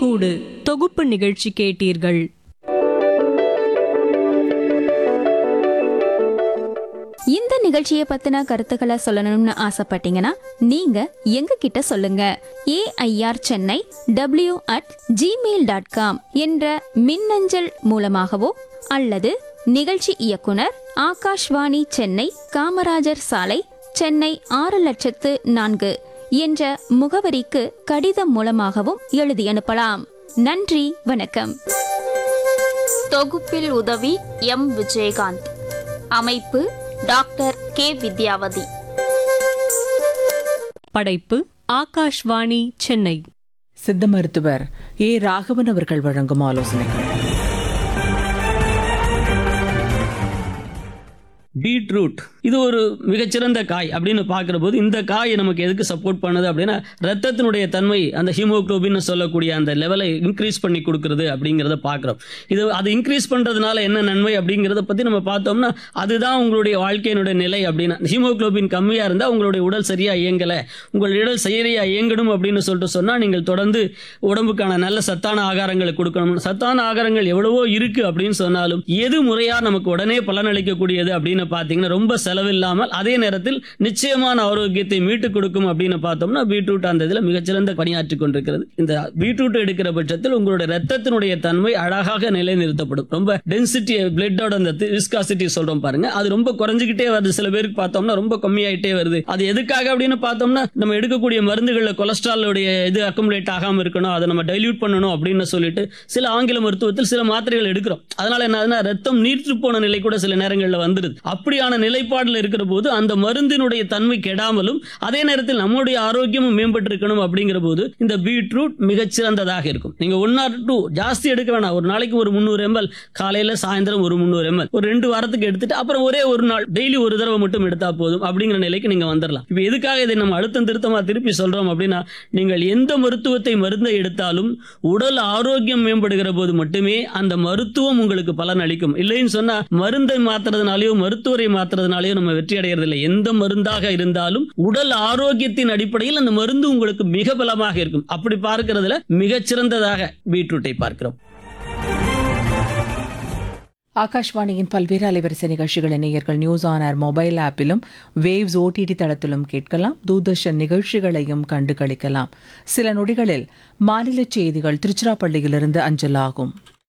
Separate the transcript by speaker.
Speaker 1: தேன்கூடு தொகுப்பு நிகழ்ச்சி கேட்டீர்கள்
Speaker 2: இந்த நிகழ்ச்சியை பத்தின கருத்துக்களை சொல்லணும்னு ஆசைப்பட்டீங்கன்னா நீங்க எங்க கிட்ட சொல்லுங்க AIR Chennai W at Gmail dot com என்ற மின்னஞ்சல் மூலமாகவோ அல்லது நிகழ்ச்சி இயக்குனர் ஆகாஷ்வாணி சென்னை காமராஜர் சாலை சென்னை ஆறு லட்சத்து நான்கு என்ற முகவரிக்கு கடிதம் மூலமாகவும் எழுதி அனுப்பலாம் நன்றி வணக்கம்
Speaker 3: தொகுப்பில் உதவி எம் விஜயகாந்த் அமைப்பு டாக்டர் கே வித்யாவதி
Speaker 1: படைப்பு ஆகாஷ்வாணி சென்னை
Speaker 4: சித்த மருத்துவர் ஏ ராகவன் அவர்கள் வழங்கும் ஆலோசனைகள்
Speaker 5: பீட்ரூட் இது ஒரு மிகச்சிறந்த காய் அப்படின்னு பார்க்குற போது இந்த காய் நமக்கு எதுக்கு சப்போர்ட் பண்ணுது அப்படின்னா ரத்தத்தினுடைய தன்மை அந்த ஹீமோக்ளோபின் சொல்லக்கூடிய அந்த லெவலை இன்க்ரீஸ் பண்ணி கொடுக்குறது அப்படிங்கிறத பார்க்குறோம் இது அது இன்க்ரீஸ் பண்ணுறதுனால என்ன நன்மை அப்படிங்கிறத பற்றி நம்ம பார்த்தோம்னா அதுதான் உங்களுடைய வாழ்க்கையினுடைய நிலை அப்படின்னா ஹீமோக்ளோபின் கம்மியாக இருந்தால் உங்களுடைய உடல் சரியாக இயங்கலை உங்கள் உடல் சரியாக இயங்கணும் அப்படின்னு சொல்லிட்டு சொன்னால் நீங்கள் தொடர்ந்து உடம்புக்கான நல்ல சத்தான ஆகாரங்களை கொடுக்கணும் சத்தான ஆகாரங்கள் எவ்வளவோ இருக்குது அப்படின்னு சொன்னாலும் எது முறையாக நமக்கு உடனே பலனளிக்கக்கூடியது அப்படின்னு பார்த்தீங்கன்னா ரொம்ப செலவில்லாமல் அதே நேரத்தில் நிச்சயமான ஆரோக்கியத்தை மீட்டுக் கொடுக்கும் அப்படின்னு பார்த்தோம்னா பீட்ரூட் அந்த இதில் மிகச்சிறந்த பணியாற்றி கொண்டிருக்கிறது இந்த பீட்ரூட் எடுக்கிற பட்சத்தில் உங்களுடைய ரத்தத்தினுடைய தன்மை அழகாக நிலைநிறுத்தப்படும் ரொம்ப டென்சிட்டி பிளட்டோட அந்த விஸ்காசிட்டி சொல்றோம் பாருங்க அது ரொம்ப குறைஞ்சிக்கிட்டே வருது சில பேருக்கு பார்த்தோம்னா ரொம்ப கம்மியாயிட்டே வருது அது எதுக்காக அப்படின்னு பார்த்தோம்னா நம்ம எடுக்கக்கூடிய மருந்துகளில் கொலஸ்ட்ராலுடைய இது அக்குமுலேட் ஆகாம இருக்கணும் அதை நம்ம டைல்யூட் பண்ணணும் அப்படின்னு சொல்லிட்டு சில ஆங்கில மருத்துவத்தில் சில மாத்திரைகள் எடுக்கிறோம் அதனால என்ன ஆகுதுன்னா ரத்தம் நீர்த்து போன நிலை கூட சில நேரங்களில் வந்துடுது அப்படியான நிலைப்பாடில் இருக்கிற போது அந்த மருந்தினுடைய தன்மை கெடாமலும் அதே நேரத்தில் நம்முடைய ஆரோக்கியமும் மேம்பட்டு இருக்கணும் அப்படிங்கிற போது இந்த பீட்ரூட் மிகச்சிறந்ததாக இருக்கும் நீங்க ஒன் ஆர் டூ ஜாஸ்தி எடுக்க வேணாம் ஒரு நாளைக்கு ஒரு முந்நூறு எம்எல் காலையில சாயந்தரம் ஒரு முந்நூறு எம்எல் ஒரு ரெண்டு வாரத்துக்கு எடுத்துட்டு அப்புறம் ஒரே ஒரு நாள் டெய்லி ஒரு தடவை மட்டும் எடுத்தா போதும் அப்படிங்கிற நிலைக்கு நீங்க வந்துடலாம் இப்போ எதுக்காக இதை நம்ம அழுத்தம் திருத்தமா திருப்பி சொல்றோம் அப்படின்னா நீங்கள் எந்த மருத்துவத்தை மருந்தை எடுத்தாலும் உடல் ஆரோக்கியம் மேம்படுகிற போது மட்டுமே அந்த மருத்துவம் உங்களுக்கு பலன் அளிக்கும் இல்லைன்னு சொன்னா மருந்தை மாத்துறதுனாலயோ மருத்துவரை மாத்துறதுனாலயோ நம்ம வெற்றி அடைகிறது எந்த மருந்தாக இருந்தாலும் உடல் ஆரோக்கியத்தின் அடிப்படையில் அந்த மருந்து உங்களுக்கு மிக பலமாக இருக்கும் அப்படி பார்க்கிறதுல மிகச்சிறந்ததாக பீட்ரூட்டை பார்க்கிறோம்
Speaker 4: ஆகாஷ்வாணியின் பல்வேறு அலைவரிசை நிகழ்ச்சிகளை நேயர்கள் நியூஸ் ஆன் ஏர் மொபைல் ஆப்பிலும் வேவ்ஸ் ஓடிடி தளத்திலும் கேட்கலாம் தூர்தர்ஷன் நிகழ்ச்சிகளையும் கண்டு களிக்கலாம் சில நொடிகளில் மாநில செய்திகள் திருச்சிராப்பள்ளியிலிருந்து அஞ்சலாகும்